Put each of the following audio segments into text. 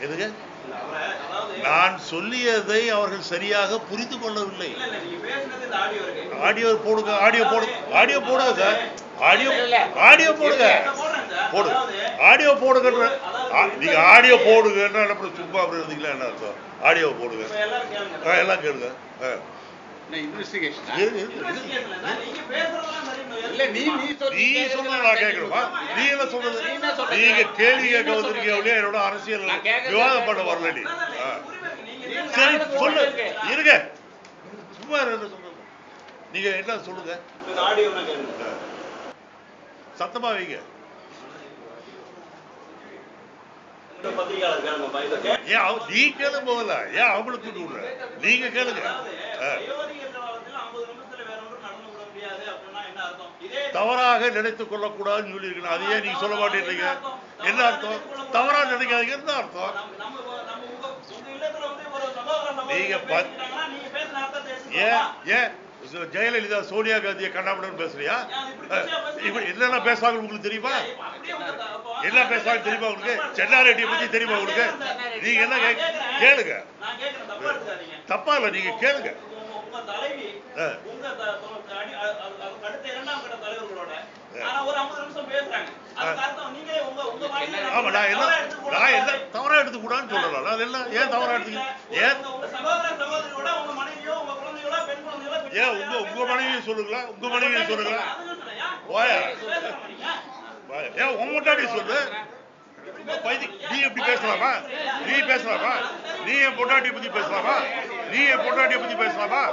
எதுங்க அவரை, அதாவது நான் சொல்லியதை அவர்கள் சரியாக புரிந்து கொள்ளவில்லை இல்ல இல்ல நீங்க பேசுனது இந்த ஆடியோ இருக்கு ஆடியோ போடுங்க ஆடியோ போடு ஆடியோ போடுங்க சார் ஆடியோ ஆடியோ போடுங்க நான் போடுறேன் சார். போடு அதாவது, ஆடியோ போடுங்கன்ற அதாவது ஆ, நீங்க ஆடியோ போடுங்கன்னா என்ன பண்ண சும்மா அப்படி இருந்தீங்களா என்ன அர்த்தம் ஆடியோ போடுங்க இப்ப எல்லாரும் கேளுங்க. ஆ, எல்லாம் கேளுங்க ஆ. இன்வெஸ்டிகேஷன் இரு, இரு, இரு. Investigation இல்ல, நீங்க பேசுறதெல்லாம் சரி, இன்னும் இல்ல நீ நீ நீ சொல்றது நான் கேட்கணுமா நீ என்ன சொல்றது நீங்க கேள்வி கேட்க வந்திருக்கீங்க ஒழிய என்னோட அரசியல் நான் கேட்கறது விவாதம் பண்ண வரல நீ இல்ல, இல்ல, ஆ. உரிமை இருக்கு. நீங்க என்ன சரி காரணத்தை சொல்லு சொல்றீங்க? இருங்க சும்மா இரு, என்ன சொல்றது நீங்க என்ன சொல்லுங்க இந்த ஆடியோ நான் கேளுங்க. சத்தமா வைங்க இந்த பத்திரிகையாளர் கேளுங்கப்பா, இதை கே- ஏன் அவ- நீ கேளு போகல ஏன் அவங்களுக்கு கூட்டு விடுற நீங்க கேளுங்க அதாவது, ஆ. வயோதிகர் காலத்துல 50 நிமிஷத்துல வேற ஒன்றும் நடந்து விட முடியாது அப்படின்னா என்ன அர்த்தம்? இதே தவறாக நினைத்துக் கொள்ளக்கூடாதுன்னு சொல்லியிருக்கணும் அதையே நீங்க சொல்ல மாட்டேன்றீங்க என்ன அர்த்தம் தவறா நினைக்காதீங்க என்ன அர்த்தம் நம்ம நம்ம நம்ம உங்க உங்க இல்லத்துல வந்து ஒரு சகோதர நீங்க சகோதரி பத்- பேசிட்டாங்கன்னா நீங்க பேசின அர்த்தத்தை ஏன் எடுத்துக்கோமா? ஏன் சு- ஜெயலலிதா சோனியா காந்தியை கண்ணாமடன் பேசுறியா ஏன் இப்படி அஹ், பேசுறியா, பேசுறியா? இப்படி என்னெல்லாம் பேசுறாங்க உங்களுக்கு தெரியுமா இப்ப அப்படியே உங்க த- அப்போ என்ன பேசுறாங்க தெரியுமா உங்களுக்கு சென்னாரெட்டியை பத்தி தெரியுமா உங்களுக்கு நீங்க என்ன கே- கேளுங்க நான் கேட்கிறேன் தப்பா எடுத்துக்காதீங்க தப்பா இல்ல நீங்க கேளுங்க உங்க- உங்க தலைவி ஆ. உங்க த- த- அடி- அ- அ- அ- அடுத்த இரண்டாம் கட்ட தலைவர்களோட ஆ. ஆனா ஒரு 50 நிமிஷம் பேசுறாங்க அதுக்கு அர்த்தம் நீங்களே உங்க உங்க வாயில ஆமா நான் என்ன தவறா எடுத்துக்க நான் என்ன கூடாது. தவறா எடுத்துக்கூடாதுன்னு சொல்லலாம் நான் என்ன ஏன் தவறா எடுத்துக்க ஏன் உங்க- உங்க சகோதர சகோதரியோட உங்க மனைவியோ உங்க குழந்தையோட பெண் குழந்தையோட பெண் ஏன் குழந்தையோட உங்க உங்க மனைவியை சொல்லுங்களா உங்க மனைவியை சொல்லுங்களா அதுன்னு சொல்றேன். ஏன்? வாயா. பேசுறோமா நீங்க? ஏன் உங்க முன்னாடி சொல்லு பைதி நீ எப்படி பேசலாமா நீ பேசலாமா நீ என் பொண்டாட்டியை பத்தி பேசலாமா நீ என் பொண்டாட்டியை பத்தி பேசலாமா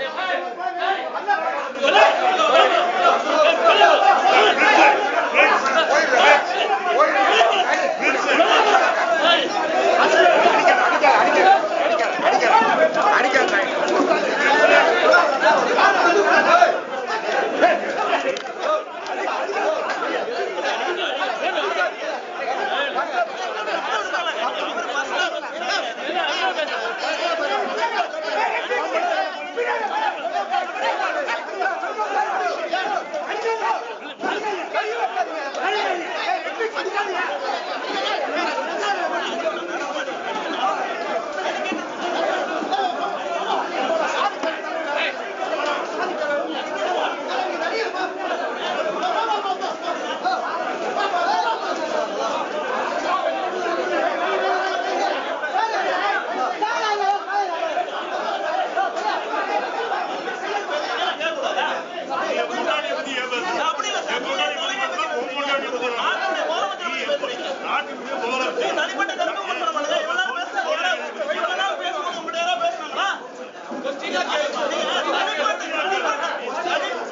என் பொண்டாட்டியை பத்தி ஏன் பேசுற? அப்படி இல்ல சார். என் பொண்டாட்டியை பத்தி பேசுறா, உன் பொண்டாட்டியை பத்தி பேசுறா. நாட்டுடைய முதலமைச்சரை நீ பத்தி என் பேசுறீங்க. நாட்டுடைய முதலமைச்சர். தனிப்பட்ட கருத்து மட்டும் சொல்ல மாட்டேங்க. இவ்வளவு நேரம் பேசுனா யாராவது இவ்வளவு நேரம் பேசும்போது உங்கள்ட்ட யாராவது பேசுனாங்களா? நீங்க தனிப்பட்ட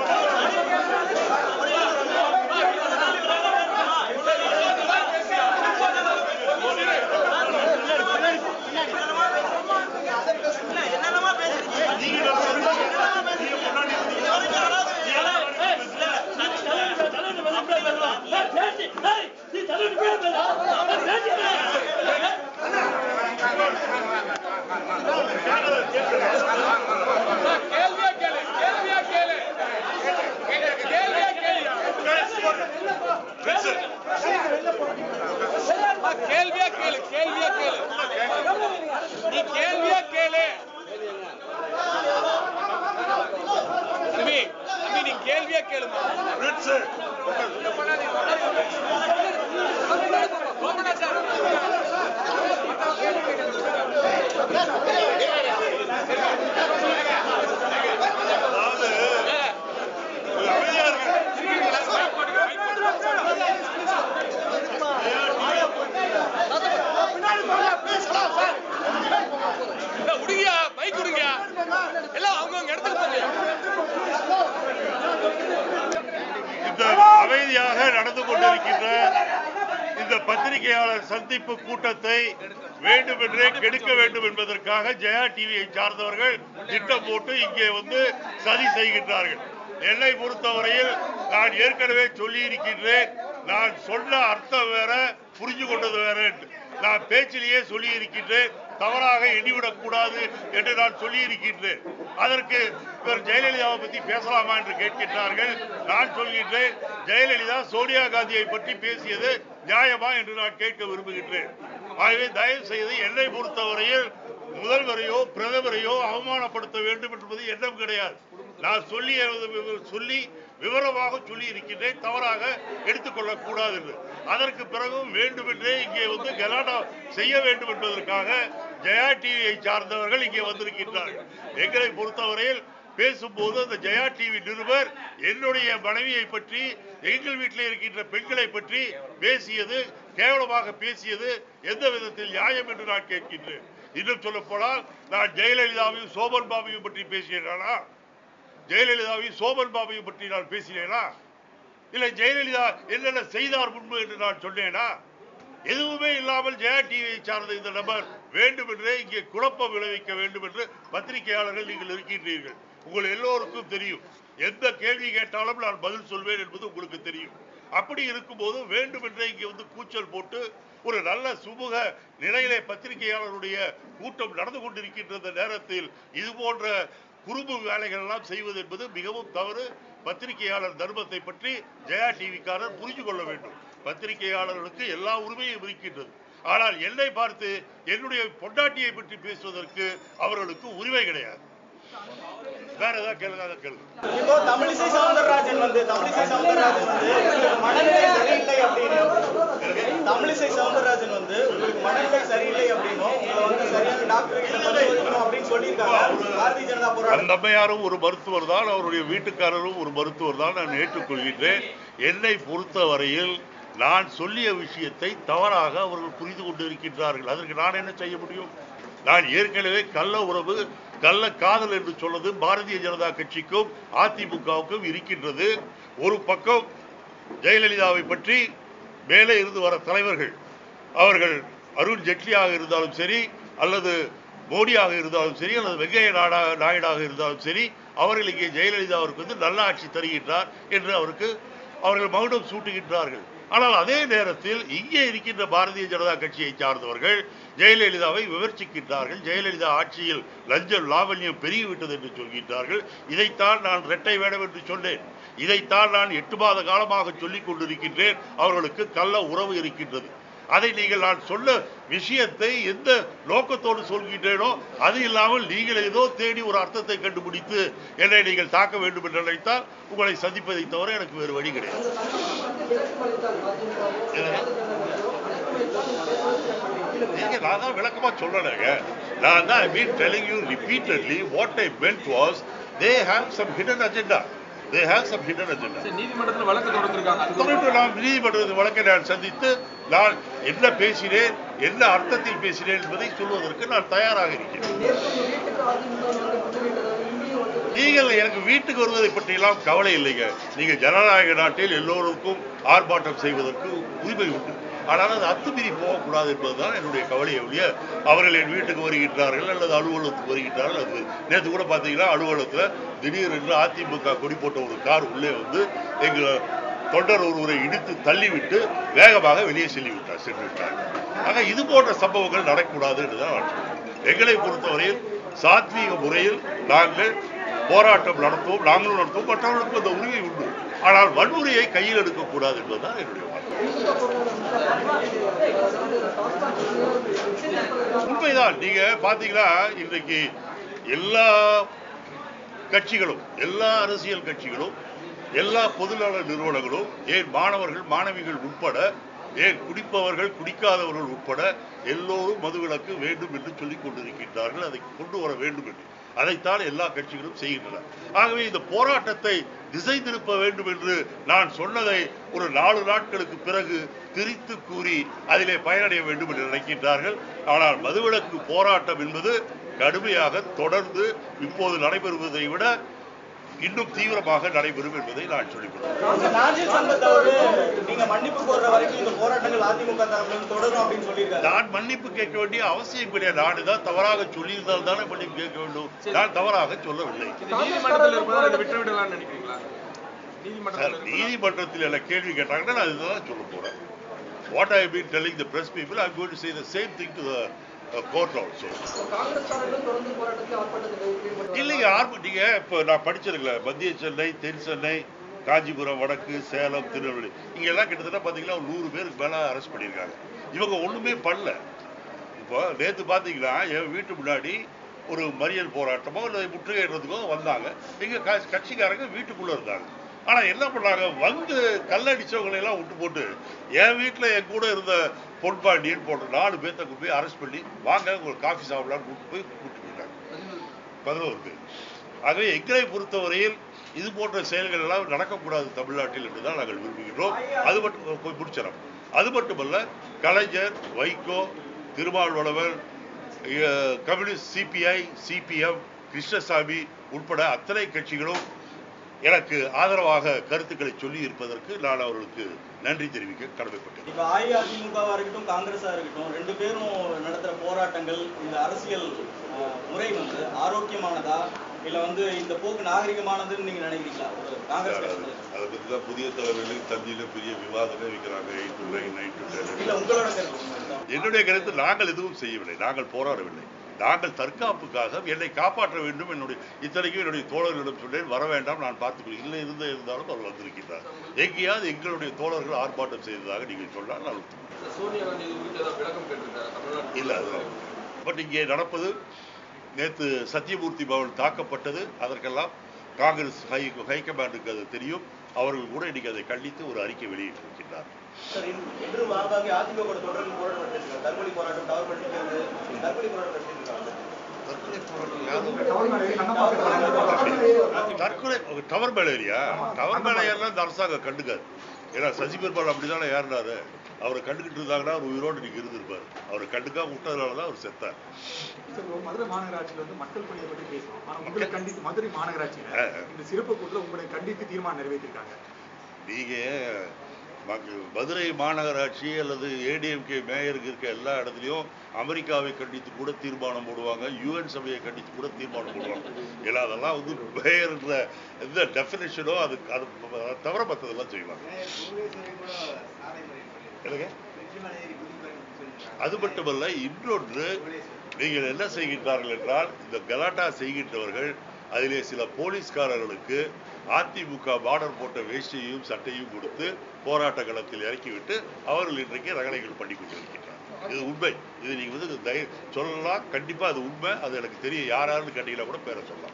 இல்ல, என்னென்னமா பேசுறீங்க? நீங்க என்ன சொல்றீங்க? நீ என் பொண்டாட்டியை பத்தி இது வரைக்கும் யாராவது இல்ல, கேள்வியா கேளு கேள்வியா கேளு கேள்வியா கேளுயா பேசு. கேள்வியா கேளு கேள்வியா கேளு நீ கேள்வியா கேளு தம்பி தம்பி நீ கேள்வியா கேளுமா பிரின்ஸு. அதாவது கொஞ்சம் அமைதியா இருங்க. உடுங்கியா பைக் உடுங்கியா எல்லாம் அவங்கவங்க இடத்துக்கு போங்க இந்த அமைதியாக நடந்து கொண்டிருக்கின்ற இந்த பத்திரிகையாளர் சந்திப்பு கூட்டத்தை வேண்டுமென்றே கெடுக்க வேண்டும் என்பதற்காக ஜெயா டிவியை சார்ந்தவர்கள் திட்டம் போட்டு இங்கே வந்து சதி செய்கின்றார்கள் என்னை பொறுத்தவரையில் நான் ஏற்கனவே சொல்லி இருக்கின்றேன் நான் சொன்ன அர்த்தம் வேற புரிஞ்சு கொண்டது வேற என்று. நான் பேச்சிலேயே சொல்லி இருக்கின்றேன் தவறாக எண்ணிவிடக் கூடாது என்று நான் சொல்லி இருக்கின்றேன் அதற்கு இவர் ஜெயலலிதாவை பற்றி பேசலாமா என்று கேட்கின்றார்கள் நான் சொல்கின்றேன் ஜெயலலிதா சோனியா காந்தியை பற்றி பேசியது நியாயமா என்று நான் கேட்க விரும்புகின்றேன் ஆகவே தயவு செய்து என்னை பொறுத்தவரையில் முதல்வரையோ பிரதமரையோ அவமானப்படுத்த வேண்டும் என்பது எண்ணம் கிடையாது நான் சொல்லி சொல்லி விவரமாக சொல்லி இருக்கின்றேன் தவறாக எடுத்துக்கொள்ளக் கூடாது என்று அதற்கு பிறகும் வேண்டுமென்றே இங்கே வந்து கலாட்டா செய்ய வேண்டும் என்பதற்காக ஜெயா டிவியை சார்ந்தவர்கள் இங்கே வந்திருக்கின்றார்கள் எங்களை பொறுத்தவரையில் பேசும்போது அந்த ஜெயா டிவி நிருபர் என்னுடைய மனைவியை பற்றி எங்கள் வீட்டில் இருக்கின்ற பெண்களை பற்றி பேசியது கேவலமாக பேசியது எந்த விதத்தில் நியாயம் என்று நான் கேட்கின்றேன் இன்னும் சொல்ல போனால் நான் ஜெயலலிதாவையும் சோபன் பாபையும் பற்றி பேசினேனா ஜெயலலிதாவையும் சோபன் பாபையும் பற்றி நான் பேசினேனா இல்லை ஜெயலலிதா என்னென்ன செய்தார் முன்பு என்று நான் சொன்னேனா எதுவுமே இல்லாமல் ஜெயா டிவியை சார்ந்த இந்த நபர் வேண்டுமென்றே இங்கே குழப்பம் விளைவிக்க வேண்டும் என்று பத்திரிகையாளர்கள் நீங்கள் இருக்கின்றீர்கள் உங்கள் எல்லோருக்கும் தெரியும் எந்த கேள்வி கேட்டாலும் நான் பதில் சொல்வேன் என்பது உங்களுக்கு தெரியும் அப்படி இருக்கும்போது வேண்டுமென்றே இங்கே வந்து கூச்சல் போட்டு ஒரு நல்ல சுமூக நிலையிலே பத்திரிகையாளருடைய கூட்டம் நடந்து கொண்டிருக்கின்ற இந்த நேரத்தில் இது போன்ற குறும்பு வேலைகள் எல்லாம் செய்வது என்பது மிகவும் தவறு பத்திரிகையாளர் தர்மத்தை பற்றி ஜெயா டிவிக்காரர் புரிந்து கொள்ள வேண்டும் பத்திரிகையாளர்களுக்கு எல்லா உரிமையும் இருக்கின்றது ஆனால் என்னை பார்த்து என்னுடைய பொண்டாட்டியை பற்றி பேசுவதற்கு அவர்களுக்கு உரிமை கிடையாது வேற ஏதாவது கேளுங்க அதை கேளுங்க இப்போ தமிழிசை சவுந்தரராஜன் வந்து தமிழிசை சவுந்தரராஜன் வந்து உங்களுக்கு மனநிலை சரியில்லை அப்படின்னு தமிழிசை சவுந்தரராஜன் வந்து உங்களுக்கு மனநிலை சரியில்லை அப்படின்னும் உங்களை வந்து சரியான டாக்டர் கிட்ட பரிசோதிக்கணும் அப்படின்னு சொல்லியிருக்காங்க பாரதிய ஜனதா போராட்டம் அந்த அம்மையாரும் ஒரு மருத்துவர் தான் அவருடைய வீட்டுக்காரரும் ஒரு மருத்துவர் தான் நான் ஏற்றுக்கொள்கின்றேன் என்னை பொறுத்தவரையில் நான் சொல்லிய விஷயத்தை தவறாக அவர்கள் புரிந்து கொண்டிருக்கின்றார்கள் அதற்கு நான் என்ன செய்ய முடியும் நான் ஏற்கனவே கள்ள உறவு கள்ள காதல் என்று சொன்னது பாரதிய ஜனதா கட்சிக்கும் அதிமுகவுக்கும் இருக்கின்றது ஒரு பக்கம் ஜெயலலிதாவை பற்றி மேலே இருந்து வர தலைவர்கள் அவர்கள் அருண் ஜெட்லியாக இருந்தாலும் சரி அல்லது மோடியாக இருந்தாலும் சரி அல்லது வெங்கைய நாடா நாயுடாக இருந்தாலும் சரி அவர்கள் இங்கே ஜெயலலிதாவிற்கு வந்து நல்ல ஆட்சி தருகின்றார் என்று அவருக்கு அவர்கள் மகுடம் சூட்டுகின்றார்கள் ஆனால் அதே நேரத்தில் இங்கே இருக்கின்ற பாரதிய ஜனதா கட்சியை சார்ந்தவர்கள் ஜெயலலிதாவை விமர்சிக்கின்றார்கள் ஜெயலலிதா ஆட்சியில் லஞ்சம் லாவண்யம் பெருகிவிட்டது என்று சொல்கின்றார்கள் இதைத்தான் நான் இரட்டை வேடம் என்று சொன்னேன் இதைத்தான் நான் எட்டு மாத காலமாக சொல்லிக் கொண்டிருக்கின்றேன் அவர்களுக்கு கள்ள உறவு இருக்கின்றது அதை நீங்கள் நான் சொன்ன விஷயத்தை எந்த நோக்கத்தோடு சொல்கின்றேனோ அது இல்லாமல் நீங்கள் ஏதோ தேடி ஒரு அர்த்தத்தை கண்டுபிடித்து என்னை நீங்கள் தாக்க வேண்டும் என்று நினைத்தால் உங்களை சந்திப்பதை தவிர எனக்கு வேறு வழி கிடையாது நீங்க நான் தான் விளக்கமா சொல்லலைங்க நான் தான் I mean telling you repeatedly what I meant was they have some hidden agenda they have some hidden agenda சரி, நீதிமன்றத்துல வழக்கு தொடர்ந்திருக்காங்க அது தொடர்ந்து நான் நீதிமன்ற வழக்கை நான் சந்தித்து நான் என்ன பேசினேன் என்ன அர்த்தத்தில் பேசினேன் என்பதை சொல்வதற்கு நான் தயாராக இருக்கிறேன் நீங்கள் எனக்கு வீட்டுக்கு வருவதை பற்றியெல்லாம் கவலை இல்லைங்க நீங்க ஜனநாயக நாட்டில் எல்லோருக்கும் ஆர்ப்பாட்டம் செய்வதற்கு உரிமை உண்டு ஆனால் அது அத்துமீறி போகக்கூடாது என்பதுதான் என்னுடைய கவலையை ஒழிய அவர்கள் என் வீட்டுக்கு வருகின்றார்கள் அல்லது அலுவலகத்துக்கு வருகின்றார்கள் அது நேற்று கூட பார்த்தீங்கன்னா அலுவலகத்தில் திடீரென்று அதிமுக கொடி போட்ட ஒரு கார் உள்ளே வந்து எங்கள் தொண்டர் ஒருவரை இடித்து தள்ளிவிட்டு வேகமாக வெளியே செல்லி விட்டார் சென்று விட்டார் ஆக இது போன்ற சம்பவங்கள் நடக்கக்கூடாது என்றுதான் நான் சொல்றேன். எங்களை பொறுத்தவரையில் சாத்வீக முறையில் நாங்கள் போராட்டம் நடத்துவோம் நாங்களும் நடத்துவோம் மற்றவர்களுக்கும் அந்த உரிமை உண்டு ஆனால் வன்முறையை கையில் எடுக்கக்கூடாது என்பதுதான் என்னுடைய வார்த்தை உண்மைதான் நீங்க பாத்தீங்கன்னா இன்றைக்கு எல்லா கட்சிகளும் எல்லா அரசியல் கட்சிகளும் எல்லா பொதுநல நிறுவனங்களும் ஏன் மாணவர்கள் மாணவிகள் உட்பட ஏன் குடிப்பவர்கள் குடிக்காதவர்கள் உட்பட எல்லோரும் மதுவிலக்கு வேண்டும் என்று சொல்லிக் கொண்டிருக்கின்றார்கள் அதை கொண்டு வர வேண்டும் என்று அதைத்தான் எல்லா கட்சிகளும் செய்கின்றன ஆகவே இந்த போராட்டத்தை திசை திருப்ப வேண்டும் என்று நான் சொன்னதை ஒரு நாலு நாட்களுக்கு பிறகு திரித்து கூறி அதிலே பயனடைய வேண்டும் என்று நினைக்கின்றார்கள் ஆனால் மதுவிலக்கு போராட்டம் என்பது கடுமையாக தொடர்ந்து இப்போது நடைபெறுவதை விட இன்னும் தீவிரமாக நடைபெறும் என்பதை நான் சொல்லிக்கொள்கிறேன் நாஜில் சம்பத் அவரு நீங்க மன்னிப்பு கோர்ற வரைக்கும் இந்த போராட்டங்கள் அதிமுக தரப்புல இருந்து தொடரும் அப்படின்னு சொல்லியிருக்காரு நான் மன்னிப்பு கேட்க வேண்டிய அவசியம் கிடையாது நான் தான் தவறாக சொல்லியிருந்தால் தானே மன்னிப்பு கேட்க வேண்டும் நான் தவறாக சொல்லவில்லை இது நீதிமன்றத்தில் இருப்பதால் இதை விட்டு விடலாம்னு நினைக்கிறீங்களா சார் நீதிமன்றத்தில் இருப்பதால் நீதிமன்றத்தில் என்ன கேள்வி கேட்டாங்கன்னா நான் இதுதான் சொல்ல போறேன் what I been telling the press people I going to say the same thing to the court also காங்கிரஸ்காரர்கள் தொடர்ந்து போராட்டத்தில் ஆர்ப்பாட்டத்தில் ஈடுபட்டு இல்லைங்க ஆர்ம நீங்க இப்போ நான் படிச்சிருக்கல மத்திய சென்னை தென் சென்னை காஞ்சிபுரம் வடக்கு சேலம் திருநெல்வேலி இங்க எல்லாம் கிட்டத்தட்ட பாத்தீங்கன்னா ஒரு நூறு பேருக்கு மேல அரெஸ்ட் பண்ணியிருக்காங்க இவங்க ஒண்ணுமே பண்ணல இப்போ நேத்து பாத்தீங்கன்னா என் வீட்டு முன்னாடி ஒரு மறியல் போராட்டமோ இல்லை முற்றுகையிடுறதுக்கோ வந்தாங்க எங்க க- கட்சிக்காரங்க வீட்டுக்குள்ள இருந்தாங்க ஆனா என்ன பண்ணாங்க வந்து கல்லடிச்சவங்களை எல்லாம் விட்டு போட்டு என் வீட்டுல என் கூட இருந்த பொன்பாண்டியன் போன்ற நாலு பேர்த்த கொண்டு போய் அரெஸ்ட் பண்ணி வாங்க உங்களுக்கு காஃபி சாப்பிடலாம்னு கூட்டு போய் கூட்டு போயிட்டாங்க பதினோரு பேர் ஆகவே எங்களை பொறுத்தவரையில் இது போன்ற செயல்கள் எல்லாம் நடக்கக்கூடாது தமிழ்நாட்டில் என்றுதான் நாங்கள் விரும்புகிறோம் அது மட்டும் போய் முடிச்சிடறோம் அது மட்டுமல்ல கலைஞர் வைகோ திருமாவளவன் அஹ், கம்யூனிஸ்ட் சிபிஐ சிபிஎம் கிருஷ்ணசாமி உட்பட அத்தனை கட்சிகளும் எனக்கு ஆதரவாக கருத்துக்களை சொல்லி இருப்பதற்கு நான் அவர்களுக்கு நன்றி தெரிவிக்க கடமைப்பட்டேன் இப்ப அஇஅதிமுகவா இருக்கட்டும் காங்கிரஸா இருக்கட்டும் ரெண்டு பேரும் நடத்துற போராட்டங்கள் இந்த அரசியல் அஹ், முறை வந்து ஆரோக்கியமானதா இல்ல வந்து இந்த போக்கு நாகரிகமானதுன்னு நீங்க நினைக்கிறீங்களா ஒரு காங்கிரஸ் கட்சியில? அதை பற்றி தான் புதிய தலைவர்களுக்கு தந்தியில பெரிய விவாதமே வைக்கிறாங்க eight to nine nine to இல்ல உங்களோட கருத்து என்னுடைய கருத்து நாங்கள் எதுவும் செய்யவில்லை நாங்கள் போராடவில்லை நாங்கள் தற்காப்புக்காக என்னை காப்பாற்ற வேண்டும் என்னுடைய இத்தனைக்கும் என்னுடைய தோழர்களிடம் சொன்னேன் வர வேண்டாம் நான் பார்த்துக்கொள் இல்லை இருந்த இருந்தாலும் அவர் வந்திருக்கிறார் எங்கேயாவது எங்களுடைய தோழர்கள் ஆர்ப்பாட்டம் செய்ததாக நீங்கள் சொன்னால் நான் ஒத்துக்கிறேன். சோனியா காந்தி இது குறித்து ஏதாவது விளக்கம் கேட்டிருக்காரு தமிழ்நாட்டில் இல்ல அது பட் இங்கே நடப்பது நேத்து சத்தியமூர்த்தி பவன் தாக்கப்பட்டது அதற்கெல்லாம் காங்கிரஸ் ஹை ஹைகமாண்டுக்கு அது தெரியும் அவர்கள் கூட இன்னைக்கு அதை கண்டித்து ஒரு அறிக்கை வெளியிட்டிருக்கின்றார் சார் இன்று- இன்று ஆங்காங்கே அதிமுக கூட தொடர்ந்து போராட்டம் நடத்திருக்காங்க தற்கொலை போராட்டம் டவர் பண்ணிக்கிறது தற்கொலை போராட்டம் நடத்திருக்காங்க தற்கொலை டவர் மேல ஏரியா டவர் மேல ஏறினா இந்த அரசாங்கம் கண்டுக்காது ஏன்னா சசி பெருமாள் அப்படிதானே ஏறினாரு அவரை கண்டுக்கிட்டு இருந்தாங்கன்னா அவர் உயிரோடு இன்னைக்கு இருந்திருப்பாரு அவரை கண்டுக்காம விட்டதுனால தான் அவர் செத்தார் சார், இப்போ மதுரை மாநகராட்சியில வந்து மக்கள் பணியை பற்றி பேசுவோம் ஆனா உங்களை கண்டித்து மதுரை மாநகராட்சியில ஆ, ஆ. இந்த சிறப்பு கூட்டில் உங்களை கண்டித்து தீர்மானம் நிறைவேற்றிருக்காங்க நீங்க மக்க- மதுரை மாநகராட்சி அல்லது ஏடிஎம்கே மேயருக்கு இருக்க எல்லா இடத்துலையும் அமெரிக்காவை கண்டித்து கூட தீர்மானம் போடுவாங்க யுஎன் சபையை கண்டித்து கூட தீர்மானம் போடுவாங்க ஏன்னா அதெல்லாம் வந்து மேயர்ன்ற எந்த டெஃபினேஷனோ அது அது தவிர மற்றதெல்லாம் செய்வாங்க என்னங்க? அது மட்டுமல்ல இன்னொன்று நீங்கள் என்ன செய்கின்றார்கள் என்றால் இந்த கலாட்டா செய்கின்றவர்கள் அதிலே சில போலீஸ்காரர்களுக்கு அதிமுக பார்டர் போட்ட வேஷ்டியையும் சட்டையும் கொடுத்து போராட்ட களத்தில் இறக்கிவிட்டு அவர்கள் இன்றைக்கு ரகளைகள் பண்ணி கொண்டிருக்கின்றனர் இது உண்மை இது நீங்க வந்து தை- சொல்லலாம் கண்டிப்பா அது உண்மை அது எனக்கு தெரியும் யார் யாருன்னு கேட்டீங்கன்னா கூட பேரை சொல்லலாம்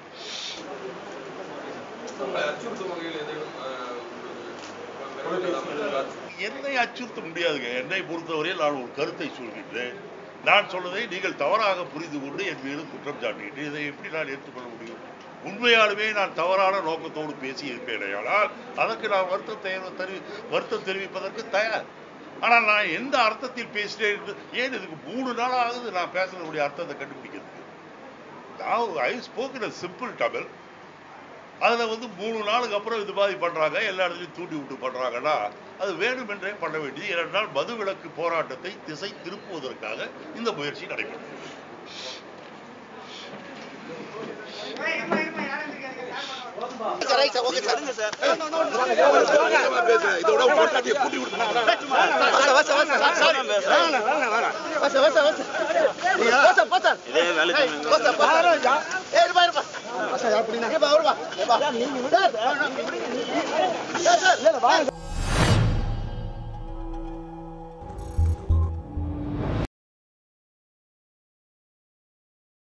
உங்களை அச்சுறுத்தும் வகையில் ஏதேனும் அஹ், உங்களுக்கு மிரட்டல் அச்சுறுத்தல் என்னை அச்சுறுத்த முடியாதுங்க என்னை பொறுத்தவரையில் நான் ஒரு கருத்தை சொல்கின்றேன் நான் சொன்னதை நீங்கள் தவறாக புரிந்து கொண்டு என் மீது குற்றம் சாட்டிட்டு இதை எப்படி நான் ஏற்றுக்கொள்ள முடியும் உண்மையாலுமே நான் தவறான நோக்கத்தோடு பேசி இருப்பேனையானால் அதற்கு நான் வருத்தம் தெரி- தெரி வருத்தம் தெரிவிப்பதற்கு தயார் ஆனால் நான் எந்த அர்த்தத்தில் பேசினேன் என்று- ஏன் இதுக்கு மூணு நாள் ஆகுது நான் பேசுறதுடைய அர்த்தத்தை கண்டுபிடிக்கிறதுக்கு நான் ஐ ஸ்போக்கன் சிம்பிள் தமிழ் அதுல வந்து மூணு நாளுக்கு அப்புறம் இது மாதிரி பண்றாங்க எல்லா இடத்துலையும் தூண்டி விட்டு பண்றாங்கன்னா அது வேணுமென்றே பண்ண வேண்டியது ஏனென்றால் மது விலக்கு போராட்டத்தை திசை திருப்புவதற்காக இந்த முயற்சி நடைபெற்றது நீங்க